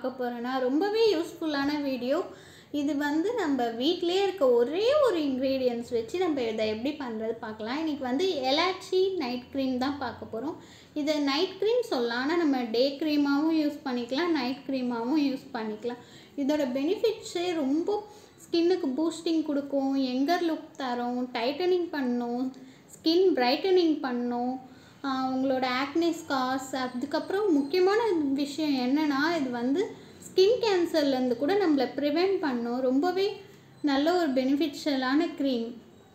பார்க்க போகிறேன்னா ரொம்பவே யூஸ்ஃபுல்லான வீடியோ இது வந்து நம்ம வீட்டிலே இருக்க ஒரே ஒரு இன்க்ரீடியன்ஸ் வச்சு நம்ம இதை எப்படி பண்ணுறது பார்க்கலாம் இன்றைக்கி வந்து எலாச்சி நைட் க்ரீம் தான் பார்க்க போகிறோம் இதை நைட் க்ரீம் சொல்லலாம் ஆனால் நம்ம டே க்ரீமாகவும் யூஸ் பண்ணிக்கலாம் நைட் க்ரீமாகவும் யூஸ் பண்ணிக்கலாம் இதோட பெனிஃபிட்ஸே ரொம்ப ஸ்கின்னுக்கு பூஸ்டிங் கொடுக்கும் எங்கர் லுக் தரும் டைட்டனிங் பண்ணும் ஸ்கின் பிரைட்டனிங் பண்ணும் ஆஹ் உங்களோட ஆக்னி ஸ்கார்ஸ் அதுக்கப்புறம் முக்கியமான விஷயம் என்னென்னா இது வந்து ஸ்கின் கேன்சர்லேருந்து கூட நம்மளை ப்ரிவெண்ட் பண்ணும் ரொம்பவே நல்ல ஒரு பெனிஃபிஷியலான க்ரீம்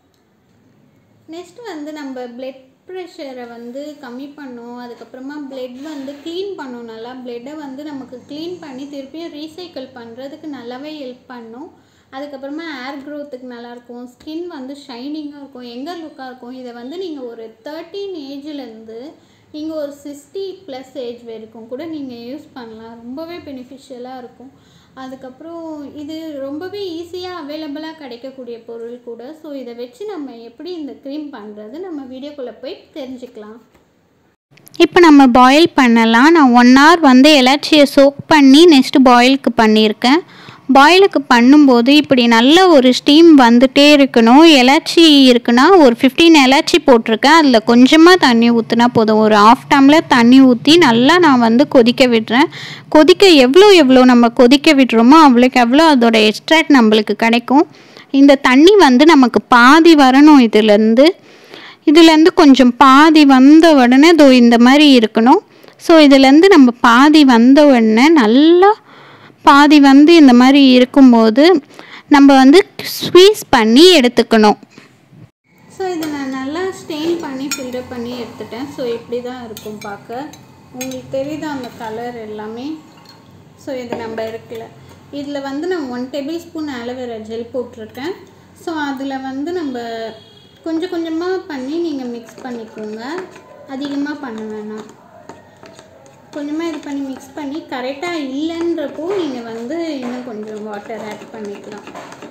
நெக்ஸ்ட் வந்து நம்ம பிளட் ப்ரெஷரை வந்து கம்மி பண்ணும் அதுக்கப்புறமா பிளட் வந்து க்ளீன் பண்ணும் நல்லா பிளட்டை வந்து நமக்கு க்ளீன் பண்ணி திருப்பியும் ரீசைக்கிள் பண்ணுறதுக்கு நல்லாவே ஹெல்ப் பண்ணும் அதுக்கப்புறமா ஏர் க்ரோத்துக்கு நல்லாயிருக்கும் ஸ்கின் வந்து ஷைனிங்காக இருக்கும் எங்கே லுக்காக இருக்கும் இதை வந்து நீங்கள் ஒரு தேர்ட்டீன் ஏஜ்லேருந்து நீங்கள் ஒரு சிக்ஸ்டி ப்ளஸ் ஏஜ் வரைக்கும் கூட நீங்கள் யூஸ் பண்ணலாம் ரொம்பவே பெனிஃபிஷியலாக இருக்கும் அதுக்கப்புறம் இது ரொம்பவே ஈஸியாக அவைலபிளாக கிடைக்கக்கூடிய பொருள் கூட ஸோ இதை வச்சு நம்ம எப்படி இந்த க்ரீம் பண்ணுறது நம்ம வீடியோக்குள்ளே போய் தெரிஞ்சுக்கலாம் இப்போ நம்ம பாயில் பண்ணலாம் நான் ஒன் ஹவர் வந்து எலாச்சியை சோக் பண்ணி நெக்ஸ்ட்டு பாயிலுக்கு பண்ணியிருக்கேன் பாயிலுக்கு பண்ணும்போது இப்படி நல்ல ஒரு ஸ்டீம் வந்துட்டே இருக்கணும் எலாச்சி இருக்குன்னா ஒரு ஃபிஃப்டீன் எலாச்சி போட்டிருக்கேன் அதில் கொஞ்சமாக தண்ணி ஊற்றினா போதும் ஒரு ஆஃப் டம்ளர் தண்ணி ஊற்றி நல்லா நான் வந்து கொதிக்க விடுறேன் கொதிக்க எவ்வளோ எவ்வளோ நம்ம கொதிக்க விடுறோமோ அவ்வளோக்கு எவ்வளோ அதோட எக்ஸ்ட்ராக்ட் நம்மளுக்கு கிடைக்கும் இந்த தண்ணி வந்து நமக்கு பாதி வரணும் இதுலேருந்து இதுலேருந்து கொஞ்சம் பாதி வந்த உடனே தோ இந்த மாதிரி இருக்கணும் ஸோ இதுலேருந்து நம்ம பாதி வந்த உடனே நல்லா பாதி வந்து இந்த மாதிரி இருக்கும்போது நம்ம வந்து ஸ்வீஸ் பண்ணி எடுத்துக்கணும் ஸோ இதை நான் நல்லா ஸ்டெயின் பண்ணி ஃபில்டர் பண்ணி எடுத்துட்டேன் ஸோ இப்படி தான் இருக்கும் பார்க்க உங்களுக்கு தெரியுதா அந்த கலர் எல்லாமே ஸோ இது நம்ம இருக்குல்ல இதில் வந்து நான் one tablespoon aloe vera gel போட்டிருக்கேன் ஸோ அதில் வந்து நம்ம கொஞ்சம் கொஞ்சமாக பண்ணி நீங்கள் மிக்ஸ் பண்ணிக்கோங்க அதிகமாக பண்ண வேணாம் கொஞ்சமாக இது பண்ணி மிக்ஸ் பண்ணி கரெக்டாக இல்லைன்றப்போ நீங்கள் வந்து இன்னும் கொஞ்சம் வாட்டர் ஆட் பண்ணிக்கலாம்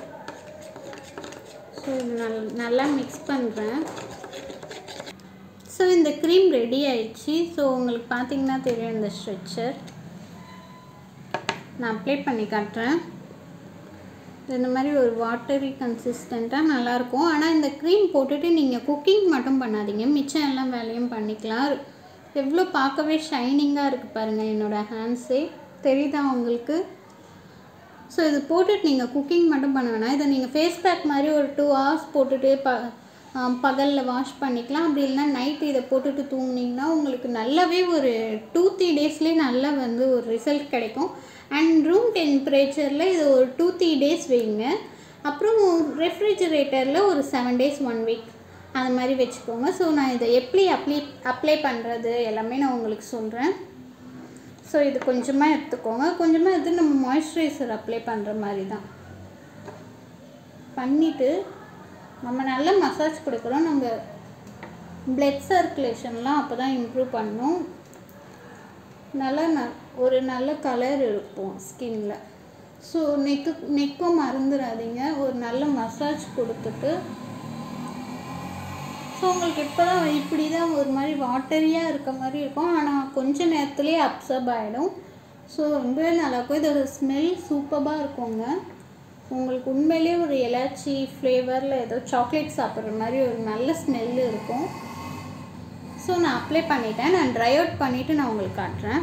ஸோ இது நல் நல்லா மிக்ஸ் பண்ணுறேன் ஸோ இந்த க்ரீம் ரெடி ஆயிடுச்சு ஸோ உங்களுக்கு பார்த்தீங்கன்னா தெரியும் இந்த ஸ்ட்ரெச்சர் நான் அப்ளை பண்ணி காட்டுறேன் இந்த மாதிரி ஒரு வாட்டரி கன்சிஸ்டண்ட்டாக நல்லாயிருக்கும் ஆனால் இந்த க்ரீம் போட்டுட்டு நீங்கள் குக்கிங் மட்டும் பண்ணாதீங்க மிச்சம் எல்லாம் வேலையும் பண்ணிக்கலாம் எவ்வளோ பார்க்கவே ஷைனிங்காக இருக்குது பாருங்கள் என்னோடய ஹேண்ட்ஸே தெரியுதா உங்களுக்கு ஸோ இது போட்டுட்டு நீங்கள் குக்கிங் மட்டும் பண்ண வேணாம் இதை நீங்கள் ஃபேஸ் பேக் மாதிரி ஒரு டூ ஹவர்ஸ் போட்டுட்டு ப பகலில் வாஷ் பண்ணிக்கலாம் அப்படி இல்லைனா நைட்டு இதை போட்டுட்டு தூங்குனீங்கன்னா உங்களுக்கு நல்லாவே ஒரு டூ த்ரீ டேஸ்லேயே நல்லா வந்து ஒரு ரிசல்ட் கிடைக்கும் அண்ட் ரூம் டெம்பரேச்சரில் இது ஒரு டூ த்ரீ டேஸ் வைங்க அப்புறம் ரெஃப்ரிஜரேட்டரில் ஒரு செவன் டேஸ் ஒன் வீக் அந்த மாதிரி வச்சுக்கோங்க ஸோ நான் இதை எப்படி அப்ளை அப்ளை பண்ணுறது எல்லாமே நான் உங்களுக்கு சொல்கிறேன் ஸோ இது கொஞ்சமாக எடுத்துக்கோங்க கொஞ்சமாக எடுத்து நம்ம மாய்ஸ்சரைசர் அப்ளை பண்ணுற மாதிரி தான் பண்ணிவிட்டு நம்ம நல்லா மசாஜ் கொடுக்குறோம் நம்ம பிளட் சர்க்குலேஷன்லாம் அப்போ தான் இம்ப்ரூவ் பண்ணும் நல்லா ந ஒரு நல்ல கலர் இருக்கும் ஸ்கின்ல ஸோ நெக்கு நெக்கும் மறந்துடாதீங்க ஒரு நல்ல மசாஜ் கொடுத்துட்டு ஸோ உங்களுக்கு இப்போ தான் இப்படி தான் ஒரு மாதிரி வாட்டரியாக இருக்க மாதிரி இருக்கும் ஆனால் கொஞ்ச நேரத்துலேயே அப்சர்ப் ஆகிடும் ஸோ ரொம்பவே நல்லாயிருக்கும் இதோட ஸ்மெல் சூப்பராக இருக்குங்க உங்களுக்கு உண்மையிலே ஒரு எலாச்சி ஃப்ளேவரில் ஏதோ சாக்லேட் சாப்பிட்ற மாதிரி ஒரு நல்ல ஸ்மெல்லு இருக்கும் ஸோ நான் அப்ளை பண்ணிட்டேன் நான் ட்ரை அவுட் பண்ணிவிட்டு நான் உங்களுக்கு காட்டுறேன்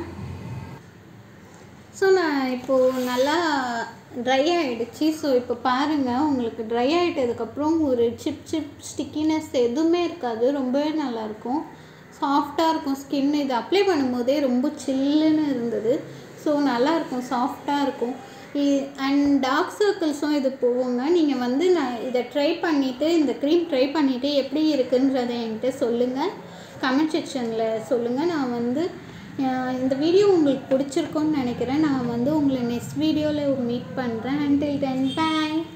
ஸோ நான் இப்போது நல்லா ட்ரை ஆகிடுச்சு ஸோ இப்போ பாருங்கள் உங்களுக்கு ட்ரை ஆகிட்டதுக்கப்புறம் ஒரு சிப் சிப் ஸ்டிக்கினஸ் எதுவுமே இருக்காது ரொம்பவே நல்லாயிருக்கும் சாஃப்டாக இருக்கும் ஸ்கின் இது அப்ளை பண்ணும்போதே ரொம்ப சில்லுன்னு இருந்தது ஸோ நல்லாயிருக்கும் சாஃப்டாக இருக்கும் அண்ட் டார்க் சர்க்கிள்ஸும் இது போவோங்க நீங்கள் வந்து நான் இதை ட்ரை பண்ணிவிட்டு இந்த க்ரீம் ட்ரை பண்ணிவிட்டு எப்படி இருக்குன்றதை என்கிட்ட சொல்லுங்கள் கமெண்ட் செக்ஷனில் சொல்லுங்கள் நான் வந்து இந்த வீடியோ உங்களுக்கு பிடிச்சிருக்கோன்னு நினைக்கிறேன் நான் வந்து உங்களை நெக்ஸ்ட் வீடியோவில் மீட் பண்ணுறேன் அண்டில் டென் பாய்